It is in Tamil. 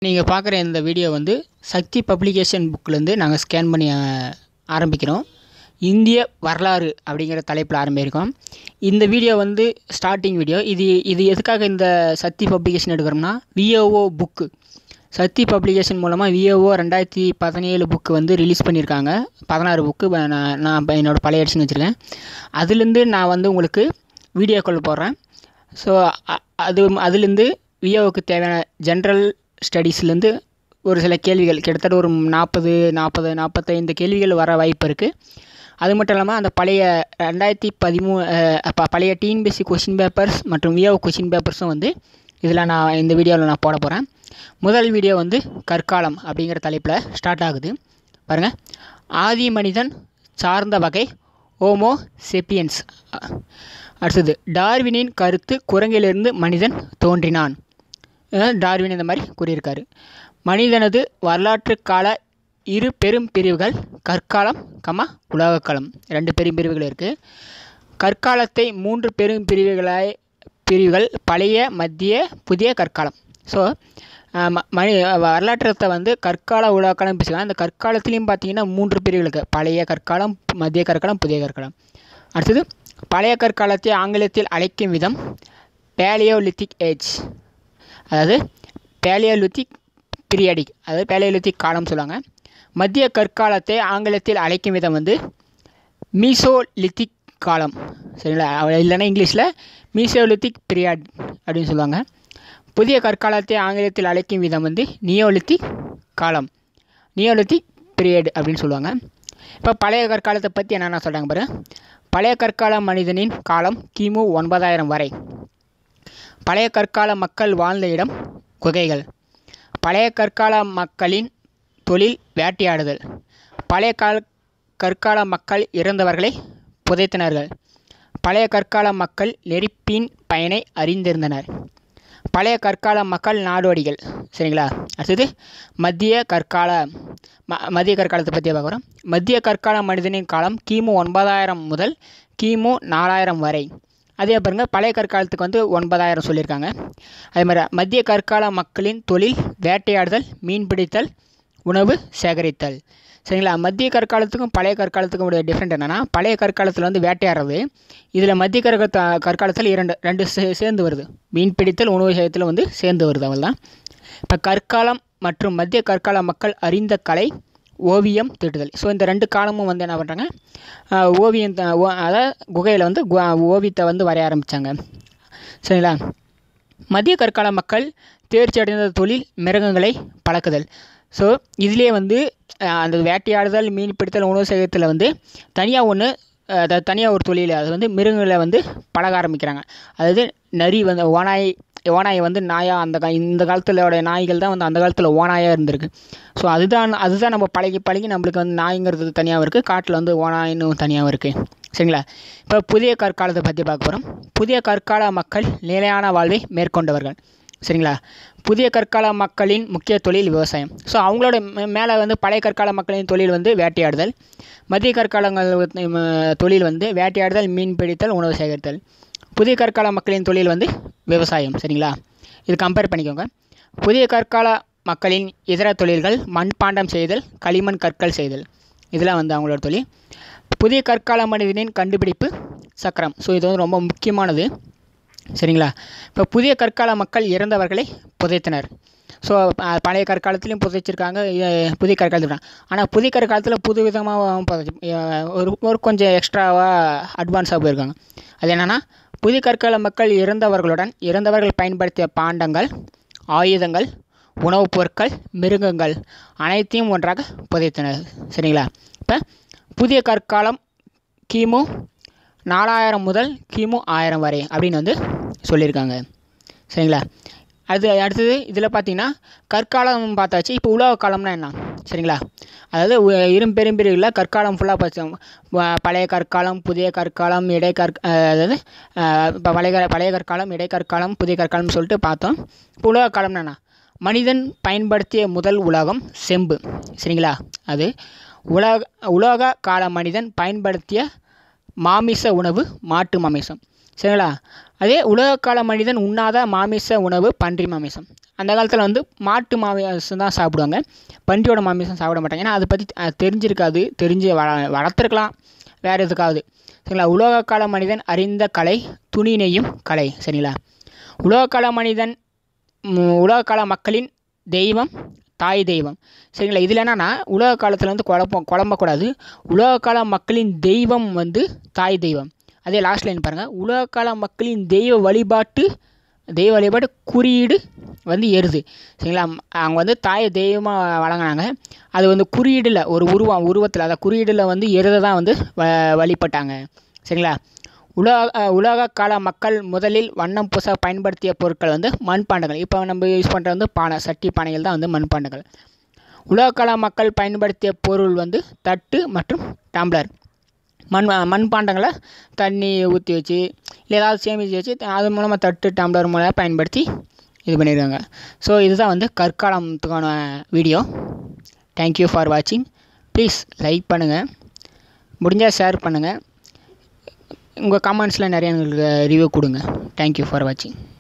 நீங்கள் பார்க்குற இந்த வீடியோ வந்து சக்தி பப்ளிகேஷன் புக்லேருந்து நாங்கள் ஸ்கேன் பண்ணி அஹ், ஆரம்பிக்கிறோம் இந்திய வரலாறு அப்படிங்கிற தலைப்பில் ஆரம்பிக்கிறோம் இந்த வீடியோ வந்து ஸ்டார்டிங் வீடியோ இது இது எதுக்காக இந்த சக்தி பப்ளிகேஷன் எடுக்கிறோம்னா விஓஓ புக்கு சக்தி பப்ளிகேஷன் மூலமாக விஓஓ ரெண்டாயிரத்தி பதினேழு புக்கு வந்து ரிலீஸ் பண்ணியிருக்காங்க பதினாறு புக்கு நான் நான் இப்ப என்னோட பழைய எடிஷன் வச்சுருக்கேன் அதுலேருந்து நான் வந்து உங்களுக்கு வீடியோக்கள் போடுறேன் ஸோ அது அதுலேருந்து விஓவுக்கு தேவையான ஜென்ரல் ஸ்டடீஸ்லேருந்து ஒரு சில கேள்விகள் கிட்டத்தட்ட ஒரு நாற்பது நாற்பது நாற்பத்தைந்து கேள்விகள் வர வாய்ப்பு இருக்குது அது மட்டும் இல்லாமல் அந்த பழைய ரெண்டாயிரத்தி பதிமூ அப்போ பழைய டிஎன்பிஎஸ்சி கொஷின் பேப்பர்ஸ் மற்றும் விஓ கொஷின் பேப்பர்ஸும் வந்து இதில் நான் இந்த வீடியோவில் நான் போட போகிறேன் முதல் வீடியோ வந்து கற்காலம் அப்படிங்கிற தலைப்பில் ஸ்டார்ட் ஆகுது பாருங்கள் ஆதி மனிதன் சார்ந்த வகை ஓமோ செப்பியன்ஸ் அடுத்தது டார்வினின் கருத்து குரங்கிலிருந்து மனிதன் தோன்றினான் அஹ் டார்வின் இந்த மாதிரி கூறியிருக்காரு மனிதனது வரலாற்று கால இரு பெரும் பிரிவுகள் கற்காலம் கமா உலகக்காலம் ரெண்டு பெரும் பிரிவுகள் இருக்குது கற்காலத்தை மூன்று பெரும் பிரிவுகளாய் பிரிவுகள் பழைய மத்திய புதிய கற்காலம் ஸோ மனி வரலாற்றத்தை வந்து கற்கால உலகக்காலம் பேசலாம் அந்த கற்காலத்துலேயும் பார்த்தீங்கன்னா மூன்று பிரிவுகள் இருக்குது பழைய கற்காலம் மத்திய கற்காலம் புதிய கற்காலம் அடுத்தது பழைய கற்காலத்தை ஆங்கிலத்தில் அழைக்கும் விதம் பேலியோலித்திக் ஏஜ் அதாவது பேலியோலித்திக் பீரியடிக் அதாவது பேலியோலித்திக் காலம் சொல்லுவாங்க மத்திய கற்காலத்தை ஆங்கிலத்தில் அழைக்கும் விதம் வந்து மீசோலித்திக் காலம் சரிங்களா அவ- இல்லைன்னா இங்கிலீஷில் மீசோலித்திக் பீரியட் அப்படின்னு சொல்லுவாங்க புதிய கற்காலத்தை ஆங்கிலத்தில் அழைக்கும் விதம் வந்து நியோலித்திக் காலம் நியோலித்திக் பீரியட் அப்படின்னு சொல்லுவாங்க இப்போ பழைய கற்காலத்தை பற்றி என்னென்ன சொல்கிறாங்க பாரு பழைய கற்கால மனிதனின் காலம் கிமு ஒன்பதாயிரம் வரை பழைய கற்கால மக்கள் வாழ்ந்த இடம் குகைகள் பழைய கற்கால மக்களின் தொழில் வேட்டையாடுதல் பழைய கால கற்கால மக்கள் இறந்தவர்களை புதைத்தனர்கள் பழைய கற்கால மக்கள் நெருப்பின் பயனை அறிந்திருந்தனர் பழைய கற்கால மக்கள் நாடோடிகள் சரிங்களா அடுத்தது மத்திய கற்கால ம மத்திய கற்காலத்தை பற்றி பார்க்குறோம் மத்திய கற்கால மனிதனின் காலம் கிமு ஒன்பதாயிரம் முதல் கிமு நாலாயிரம் வரை அதே பாருங்க பழைய கற்காலத்துக்கு வந்து ஒன்பதாயிரம் சொல்லியிருக்காங்க அதே மாதிரி மத்திய கற்கால மக்களின் தொழில் வேட்டையாடுதல் மீன் பிடித்தல் உணவு சேகரித்தல் சரிங்களா மத்திய கற்காலத்துக்கும் பழைய கற்காலத்துக்கும் உடைய டிஃப்ரெண்ட் என்னென்னா பழைய கற்காலத்தில் வந்து வேட்டையாடுறது இதில் மத்திய கற்க கற்காலத்தில் இரண்டு ரெண்டு சே சேர்ந்து வருது மீன் பிடித்தல் உணவு சேகத்தில் வந்து சேர்ந்து வருது அவள் தான் இப்போ கற்காலம் மற்றும் மத்திய கற்கால மக்கள் அறிந்த கலை ஓவியம் தீட்டுதல் ஸோ இந்த ரெண்டு காலமும் வந்து என்ன பண்ணுறாங்க ஓவியம் த- ஓ- அதாவது குகையில் வந்து கு- ஓவியத்தை வந்து வரைய ஆரம்பித்தாங்க சரிங்களா மத்திய கற்கால மக்கள் தேர்ச்சி அடைந்த தொழில் மிருகங்களை பழக்குதல் ஸோ இதுலேயே வந்து அஹ், அந்த வேட்டையாடுதல் மீன் பிடித்தல் உணவு சேகத்தில் வந்து தனியாக ஒன்று அதாவது தனியாக ஒரு தொழில் அது வந்து மிருகங்களை வந்து பழக ஆரம்பிக்கிறாங்க அதாவது நரி வந்து ஓனாய் ஓனாய் வந்து நாயா அந்த கா இந்த காலத்திலோட நாய்கள் தான் வந்து அந்த காலத்தில் ஓனாயாக இருந்திருக்கு ஸோ அதுதான் அதுதான் நம்ம பழகி பழகி நம்மளுக்கு வந்து நாய்ங்கிறது தனியாகவும் இருக்குது காட்டில் வந்து ஓனாயின்னு தனியாகவும் இருக்குது சரிங்களா இப்போ புதிய கற்காலத்தை பற்றி பார்க்க போகிறோம் புதிய கற்கால மக்கள் நிலையான வாழ்வை மேற்கொண்டவர்கள் சரிங்களா புதிய கற்கால மக்களின் முக்கிய தொழில் விவசாயம் ஸோ அவங்களோட மே- மேலே வந்து பழைய கற்கால மக்களின் தொழில் வந்து வேட்டையாடுதல் மத்திய கற்காலங்கள் வந்து, ம, தொழில் வந்து வேட்டையாடுதல் மீன் பிடித்தல் உணவு சேகரித்தல் புதிய கற்கால மக்களின் தொழில் வந்து விவசாயம் சரிங்களா இது கம்பேர் பண்ணிக்கோங்க புதிய கற்கால மக்களின் இதர தொழில்கள் மண்பாண்டம் செய்தல் களிமண் கற்கள் செய்தல் இதெல்லாம் வந்து அவங்களோட தொழில் புதிய கற்கால மனிதனின் கண்டுபிடிப்பு சக்கரம் ஸோ இது வந்து ரொம்ப முக்கியமானது சரிங்களா இப்போ புதிய கற்கால மக்கள் இறந்தவர்களை புதைத்தனர் ஸோ பழைய கற்காலத்துலேயும் புதைச்சிருக்காங்க இ- புதிய கற்காலத்தில் ஆனால் புதிய கற்காலத்தில் புது விதமாக புதைச்சி அஹ் ஒரு ஒரு கொஞ்சம் எக்ஸ்ட்ராவாக அட்வான்ஸாக போயிருக்காங்க அது என்னென்னா புதிய கற்கால மக்கள் இறந்தவர்களுடன் இறந்தவர்கள் பயன்படுத்திய பாண்டங்கள் ஆயுதங்கள் உணவுப் பொருட்கள் மிருகங்கள் அனைத்தையும் ஒன்றாக புதைத்தனர் சரிங்களா இப்போ புதிய கற்காலம் கிமு நாலாயிரம் முதல் கிமு ஆயிரம் வரை அப்படின்னு வந்து சொல்லியிருக்காங்க சரிங்களா அது அடுத்தது இதில் பார்த்தீங்கன்னா கற்காலம் பார்த்தாச்சு இப்போ உலக காலம்னா என்ன சரிங்களா அதாவது உ- இரும் பெரும்பிரிவில் கற்காலம் ஃபுல்லாக பார்த்தோம் வ- பழைய கற்காலம் புதிய கற்காலம் இடை கற் அஹ் அதாவது இப்போ பழைய க- பழைய கற்காலம் இடை கற்காலம் புதிய கற்காலம்னு சொல்லிட்டு பார்த்தோம் இப்போ உலக காலம்னா என்ன மனிதன் பயன்படுத்திய முதல் உலகம் செம்பு சரிங்களா அது உலக உலோக கால மனிதன் பயன்படுத்திய மாமிச உணவு மாட்டு மாமிசம் சரிங்களா அதே உலகக்கால மனிதன் உண்ணாத மாமிச உணவு பன்றி மாமிசம் அந்த காலத்தில் வந்து மாட்டு மாமிசம் தான் சாப்பிடுவாங்க பன்றியோட மாமிசம் சாப்பிட மாட்டாங்க ஏன்னா அதை பற்றி அஹ், தெரிஞ்சிருக்காது தெரிஞ்சு வள வளர்த்துருக்கலாம் வேறு எதுக்காவது சரிங்களா உலகக்கால மனிதன் அறிந்த கலை துணி நெய்யும் கலை சரிங்களா உலகக்கால மனிதன் ம், உலகக்கால மக்களின் தெய்வம் தாய் தெய்வம் சரிங்களா இதில் என்னன்னா உலக காலத்தில் வந்து குழப்பம் குழம்பக்கூடாது உலகக்கால மக்களின் தெய்வம் வந்து தாய் தெய்வம் அதே லாஸ்ட் லைன் பாருங்கள் உலகக்கால மக்களின் தெய்வ வழிபாட்டு தெய்வ வழிபாட்டு குறியீடு வந்து எருது சரிங்களா அவங்க வந்து தாயை தெய்வமாக வழங்கினாங்க அது வந்து குறியீடில் ஒரு உருவம் உருவத்தில் அதாவது குறியீடில் வந்து எருதை தான் வந்து வ வழிபட்டாங்க சரிங்களா உலக அஹ், உலக கால மக்கள் முதலில் வண்ணம் பூச பயன்படுத்திய பொருட்கள் வந்து மண்பாண்டங்கள் இப்போ நம்ம யூஸ் பண்ணுறது வந்து பானை சட்டி பானைகள் தான் வந்து மண்பாண்டங்கள் உலகக்கால மக்கள் பயன்படுத்திய பொருள் வந்து தட்டு மற்றும் டம்ளர் மண் மண்பாண்டங்களை தண்ணி ஊற்றி வச்சு இல்லை ஏதாவது சேமித்து வச்சு அது மூலமாக தட்டு டம்ளர் மூலம் பயன்படுத்தி இது பண்ணியிருக்காங்க ஸோ இதுதான் வந்து கற்காலத்துக்கான வீடியோ தேங்க்யூ ஃபார் வாட்சிங் ப்ளீஸ் லைக் பண்ணுங்கள் முடிஞ்சால் ஷேர் பண்ணுங்கள் உங்கள் கமெண்ட்ஸில் நிறைய எங்களுக்கு ரிவ்யூ கொடுங்க தேங்க்யூ ஃபார் வாட்சிங்